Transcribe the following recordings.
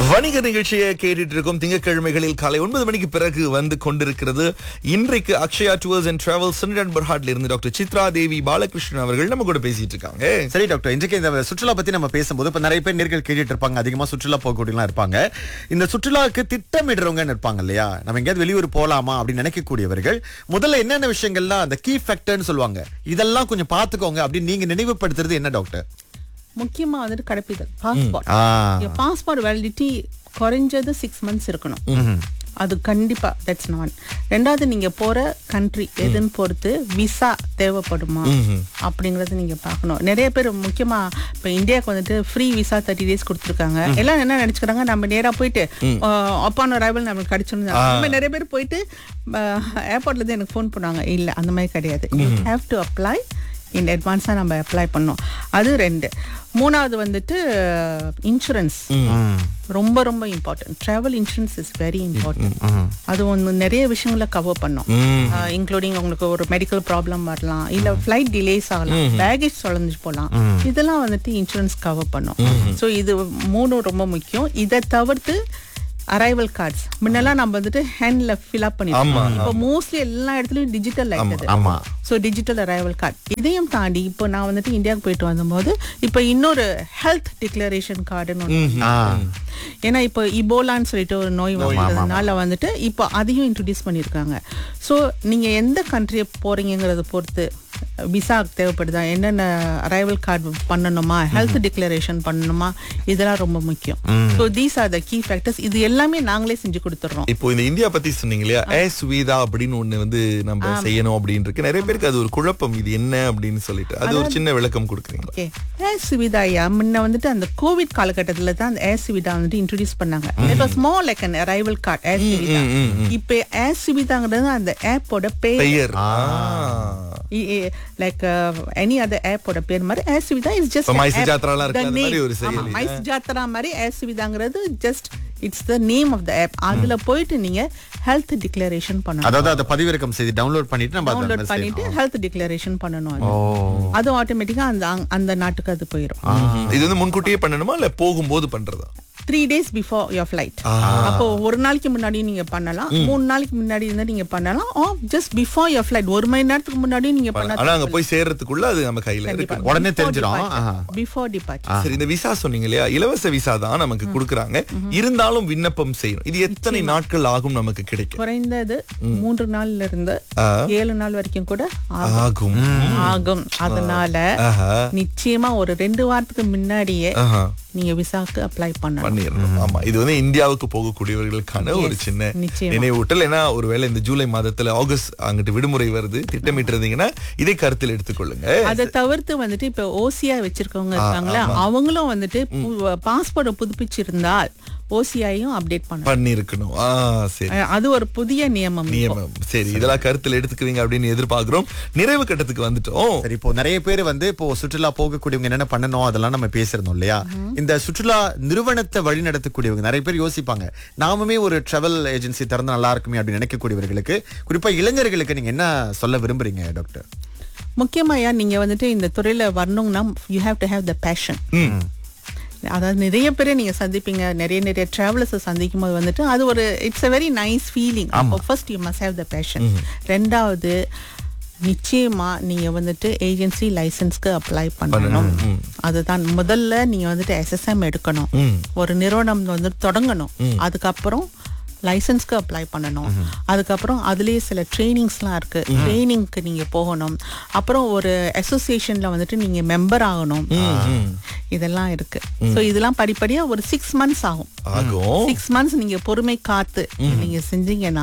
வணிக நிகழ்ச்சியை கேட்டுட்டு இருக்கோம் திங்கட்கிழமைகளில் காலை ஒன்பது மணிக்கு பிறகு வந்து கொண்டிருக்கிறது இன்றைக்கு அக்ஷயா டூர்ஸ் அண்ட் டிராவல் சென்ட் பர்ஹாட்ல இருந்து டாக்டர் சித்ரா தேவி பாலகிருஷ்ணன் அவர்கள் நம்ம கூட பேசிட்டு இருக்காங்க சரி டாக்டர் இன்றைக்கு இந்த சுற்றுலா பத்தி நம்ம பேசும்போது இப்ப நிறைய பேர் நேர்கள் கேட்டுட்டு இருப்பாங்க அதிகமா சுற்றுலா போகக்கூடியலாம் இருப்பாங்க இந்த சுற்றுலாவுக்கு திட்டமிடுறவங்கன்னு இருப்பாங்க இல்லையா நம்ம எங்கேயாவது வெளியூர் போலாமா அப்படின்னு நினைக்கக்கூடியவர்கள் முதல்ல என்னென்ன விஷயங்கள்லாம் அந்த கீ ஃபேக்டர்னு சொல்லுவாங்க இதெல்லாம் கொஞ்சம் பாத்துக்கோங்க அப்படின்னு நீங்க நினைவுபடுத்துறது என்ன டாக்டர் முக்கியமா வந்துட்டு கடைப்பிதழ் பாஸ்போர்ட் ஆ பாஸ்போர்ட் வேலிடிட்டி குறைஞ்சது சிக்ஸ் மந்த்ஸ் இருக்கணும் அது கண்டிப்பா தட்ஸ் ஒன் ரெண்டாவது நீங்க போற கண்ட்ரி எதுன்னு பொறுத்து விசா தேவைப்படுமா அப்படிங்கறத நீங்க பார்க்கணும் நிறைய பேர் முக்கியமா இப்ப இந்தியாவுக்கு வந்துட்டு ஃப்ரீ விசா தேர்ட்டி டேஸ் கொடுத்துருக்காங்க எல்லாம் என்ன நினைச்சுக்கிறாங்க நம்ம நேரா போயிட்டு அப்பான் அரைவல் நம்மளுக்கு கிடைச்சிருந்தா நம்ம நிறைய பேர் போயிட்டு ஏர்போர்ட்ல இருந்து எனக்கு ஃபோன் பண்ணாங்க இல்ல அந்த மாதிரி கிடையாது you have to apply in அட்வான்ஸாக நம்ம அப்ளை பண்ணோம் அது ரெண்டு மூணாவது வந்துட்டு இன்சூரன்ஸ் ரொம்ப ரொம்ப important travel insurance is very important அது ஒன்று நிறைய விஷயங்கள கவர் பண்ணும் இன்க்ளூடிங் உங்களுக்கு ஒரு மெடிக்கல் ப்ராப்ளம் வரலாம் இல்ல ஃப்ளைட் டிலேஸ் ஆகலாம் பேகேஜ் தொலைஞ்சு போகலாம் இதெல்லாம் வந்துட்டு இன்சூரன்ஸ் கவர் பண்ணும் ஸோ இது மூணும் ரொம்ப முக்கியம் இதை தவிர்த்து அரைவல் கார்ட்ஸ் முன்னெல்லாம் நம்ம வந்துட்டு ஹேண்ட்ல ஃபில் அப் பண்ணிருக்கோம் இப்போ மோஸ்ட்லி எல்லா இடத்துலயும் டிஜிட்டல் ஆயிடுது ஆமா ஸோ டிஜிட்டல் அரைவல் கார்டு இதையும் தாண்டி இப்போ நான் வந்துட்டு இந்தியாவுக்கு போயிட்டு வந்தபோது இப்போ இன்னொரு ஹெல்த் டிக்ளரேஷன் கார்டுன்னு ஒன்று ஆ ஏன்னா இப்போ இபோலான்னு சொல்லிட்டு ஒரு நோய் வந்ததுனால வந்துட்டு இப்போ அதையும் இன்ட்ரடியூஸ் பண்ணியிருக்காங்க ஸோ நீங்க எந்த கண்ட்ரியை போறீங்கிறத பொறுத்து விசா தேவைப்படுதா என்னென்ன அரைவல் கார்டு பண்ணணுமா ஹெல்த் டிக்ளரேஷன் பண்ணணுமா இதெல்லாம் ரொம்ப முக்கியம் so these are the key factors இது எல்லாமே நாங்களே செஞ்சு கொடுத்துட்றோம் இப்போ இந்த இந்தியா பத்தி சொன்னீங்க இல்லையா ஏ சுவிதா அப்படின்னு ஒண்ணு வந்து நம்ம செய்யணும் அப்படின்னு இருக்கு நிறைய பேருக்கு அது ஒரு குழப்பம் இது என்ன அப்படின்னு சொல்லிட்டு அது ஒரு சின்ன விளக்கம் கொடுக்குறீங்களா ஓகே ஏர் சுவிதாயா முன்ன வந்துட்டு அந்த கோவிட் காலகட்டத்துல தான் அந்த ஏர் சுவிதா வந்துட்டு இன்ட்ரோடியூஸ் பண்ணாங்க it was more like an arrival card air Suvidha இப்போ ஏர் சுவிதாங்கிறது அந்த ஆப்போட பேர் பெயர் லைக் எனி அதர் ஆப்போட பேர் மாதிரி ஏர் சுவிதா இஸ் ஜஸ்ட் இப்ப மைசூர் ஜாத்ராலாம் இருக்கு, அந்த மாதிரி ஒரு செயலி. மைஸ் ஜாத்ரா மாதிரி ஏர் சுவிதாங்கிறது just it's the name of the app அதுல போயிட்டு நீங்க ஹெல்த் டிக்ளரேஷன் பண்ணணும் அதாவது அதை பதிவிறக்கம் செய்து டவுன்லோட் பண்ணிட்டு நம்ம அதை டவுன்லோட் வந்து பண்ணிட்டு செய்யணும். ஹெல்த் டிக்ளரேஷன் பண்ணணும் அது. ஓ அது ஆட்டோமேட்டிக்கா அந்த அந்த நாட்டுக்கு அது போயிடும் இது வந்து முன்கூட்டியே பண்ணணுமா இல்ல போகும்போது பண்றதா three days before your flight அப்போ ஒரு நாளைக்கு முன்னாடி நீங்க பண்ணலாம் மூணு நாளைக்கு முன்னாடி இருந்தா நீங்க பண்ணலாம் oh just before your flight ஒரு மணி நேரத்துக்கு முன்னாடி நீங்க ஆனா பண்ணலாம் அங்க போய் சேர்றதுக்குள்ள அது நம்ம கையில இருக்கு உடனே தெரிஞ்சிடும் ஆஹா. பிஃபோர் டிபார்ச்சர் சரி இந்த விசா சொன்னீங்க இல்லையா இலவச விசா தான் நமக்கு கொடுக்கறாங்க இருந்தாலும் விண்ணப்பம் செய்யணும் இது எத்தனை நாட்கள் ஆகும் நமக்கு கிடைக்கும் குறைந்தது மூன்று நாள்ல இருந்து ஏழு நாள் வரைக்கும் கூட ஆகும். ஆகும் ஆகும் அதனால ஆஹா. நிச்சயமா ஒரு ரெண்டு வாரத்துக்கு முன்னாடியே ஆஹா. நீங்க விசாக்கு அப்ளை பண்ணணும் பண்ணிடணும் ஆமா இது வந்து இந்தியாவுக்கு போகக்கூடியவர்களுக்கான ஒரு Yes, சின்ன நிச்சயமா. நினைவூட்டல் ஏன்னா ஒருவேளை இந்த ஜூலை மாதத்துல ஆகஸ்ட் அங்கிட்டு விடுமுறை வருது திட்டமிட்டு இருந்தீங்கன்னா இதை கருத்தில் எடுத்துக்கொள்ளுங்க அதை தவிர்த்து வந்துட்டு இப்ப ஓசிஐ வச்சிருக்கவங்க இருக்காங்களா அவங்களும் வந்துட்டு பாஸ்போர்ட் புதுப்பிச்சிருந்தால் ஓசிஐயும் அப்டேட் பண்ணணும் பண்ணிருக்கணும் ஆ சரி அஹ் அது ஒரு புதிய நியமம் இப்போ. நியமம் சரி இதெல்லாம் கருத்தில் எடுத்துக்குவீங்க அப்படின்னு எதிர்பார்க்கிறோம் நிறைவு கட்டத்துக்கு வந்துட்டோம் சரி இப்போ நிறைய பேர் வந்து இப்போ சுற்றுலா போகக்கூடியவங்க என்னென்ன பண்ணணும் அதெல்லாம் நம்ம பேசிருந்தோம் இல்லையா இந்த சுற்றுலா நிறுவனத்தை வழி நடத்தக்கூடியவங்க நிறைய பேர் யோசிப்பாங்க நாமுமே ஒரு டிராவல் ஏஜென்சி திறந்து நல்லா இருக்குமே அப்படின்னு நினைக்கக்கூடியவர்களுக்கு குறிப்பா இளைஞர்களுக்கு நீங்க என்ன சொல்ல விரும்புறீங்க டாக்டர் முக்கியமா ஏன் நீங்க வந்துட்டு இந்த துறையில வரணும்னா you have to have the passion அதாவது நிறைய பேரை நீங்க சந்திப்பீங்க நிறைய நிறைய டிராவலர்ஸ் சந்திக்கும் போது வந்துட்டு அது ஒரு it's a very nice feeling அப்போ first you must have the passion ரெண்டாவது நிச்சயமா நீங்க வந்துட்டு ஏஜென்சி லைசன்ஸ்க்கு அப்ளை பண்ணணும் அதுதான் முதல்ல நீங்க வந்துட்டு எஸ்எஸ்எம் எடுக்கணும் ஒரு நிறுவனம் வந்து தொடங்கணும் அதுக்கப்புறம் லைசன்ஸ்க்கு அப்ளை பண்ணணும் அதுக்கப்புறம் அதுலயே சில ட்ரைனிங்ஸ்லாம் இருக்கு ட்ரைனிங்க்கு நீங்க போகணும் அப்புறம் ஒரு அசோசியேஷன்ல வந்துட்டு நீங்க மெம்பர் ஆகணும் இதெல்லாம் இருக்கு ஸோ இதெல்லாம் படிப்படியா ஒரு சிக்ஸ் மந்த்ஸ் ஆகும் ஆகும் சிக்ஸ் மந்த்ஸ் நீங்க பொறுமை காத்து நீங்க செஞ்சீங்கன்னா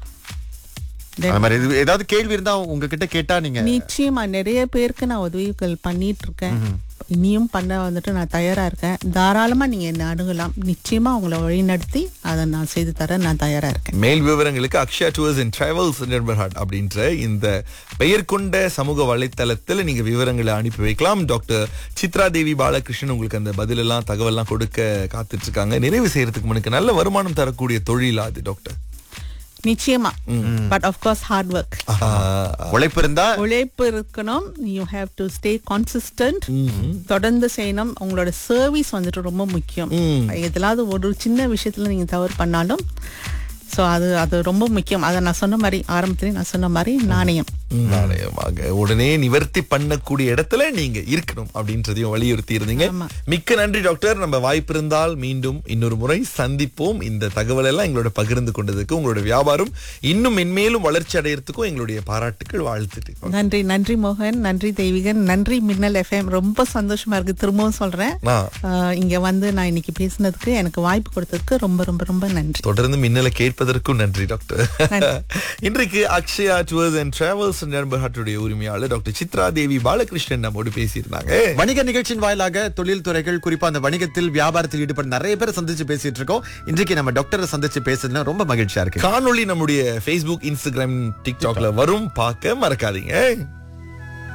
then அந்த மாதிரி இது- ஏதாவது கேள்வி இருந்தா உங்ககிட்ட கேட்டா நீங்க நிச்சயமா நிறைய பேருக்கு நான் உதவிகள் பண்ணிட்டு இருக்கேன் இனியும் பண்ண வந்துட்டு நான் தயாரா இருக்கேன் தாராளமா நீங்க என்ன அணுகலாம் நிச்சயமா உங்களை வழிநடத்தி அதை நான் செய்து தர நான் தயாரா இருக்கேன் மேல் விவரங்களுக்கு அக்ஷயா டூர்ஸ் அண்ட் டிராவல்ஸ் நெட்பர்ஹாட் அப்படின்ற இந்த பெயர் கொண்ட சமூக வலைத்தளத்தில் நீங்க விவரங்களை அனுப்பி வைக்கலாம் டாக்டர் சித்ரா தேவி பாலகிருஷ்ணன் உங்களுக்கு அந்த பதிலெல்லாம் தகவல்லாம் கொடுக்க காத்துட்டு இருக்காங்க நிறைவு செய்யறதுக்கு முன்னுக்கு நல்ல வருமானம் தரக்கூடிய தொழில் அது டாக்டர் நிச்சயமா but of course hard work உழைப்பு இருந்தா உழைப்பு இருக்கணும் you have to stay consistent தொடர்ந்து செய்யணும் உங்களோட சர்வீஸ் வந்துட்டு ரொம்ப முக்கியம் எதுலாவது ஒரு சின்ன விஷயத்துல நீங்க தவறு பண்ணாலும் ஸோ அது அது ரொம்ப முக்கியம் அதை நான் சொன்ன மாதிரி ஆரம்பத்திலே நான் சொன்ன மாதிரி நாணயம் நாணயமாக உடனே நிவர்த்தி பண்ணக்கூடிய இடத்துல நீங்க இருக்கணும் அப்படின்றதையும் வலியுறுத்தி இருந்தீங்க ஆமா. மிக்க நன்றி டாக்டர் நம்ம வாய்ப்பு இருந்தால் மீண்டும் இன்னொரு முறை சந்திப்போம் இந்த தகவல் எல்லாம் எங்களோட பகிர்ந்து கொண்டதுக்கு உங்களோட வியாபாரம் இன்னும் மென்மேலும் வளர்ச்சி அடையறதுக்கும் எங்களுடைய பாராட்டுகள் வாழ்த்துட்டு நன்றி நன்றி மோகன் நன்றி தெய்வீகன் நன்றி மின்னல் எஃப்எம் ரொம்ப சந்தோஷமா இருக்கு திரும்பவும் சொல்றேன் ஆ. ஆஹ் இங்க வந்து நான் இன்னைக்கு பேசினதுக்கு எனக்கு வாய்ப்பு கொடுத்ததுக்கு ரொம்ப ரொம்ப ரொம்ப நன்றி தொடர்ந்து மின்னலை கேட்பதற்கும் நன்றி டாக்டர் நன்றி. இன்றைக்கு அக்ஷயா டூர்ஸ் அண்ட் டிராவல்ஸ் நண்பர்ஹாட்டுடைய உரிமையாளர் டாக்டர் சித்ரா தேவி பாலகிருஷ்ணன் நம்மோடு பேசியிருந்தாங்க வணிக நிகழ்ச்சியின் வாயிலாக தொழில் துறைகள் குறிப்பா அந்த வணிகத்தில் வியாபாரத்தில் ஈடுபட நிறைய பேர் சந்திச்சு பேசிட்டு இருக்கோம் இன்றைக்கு நம்ம டாக்டரை சந்திச்சு பேசுறதுல ரொம்ப மகிழ்ச்சியா இருக்கு காணொளி நம்முடைய Facebook இன்ஸ்டாகிராம் டிக்டாக்ல வரும் பார்க்க மறக்காதீங்க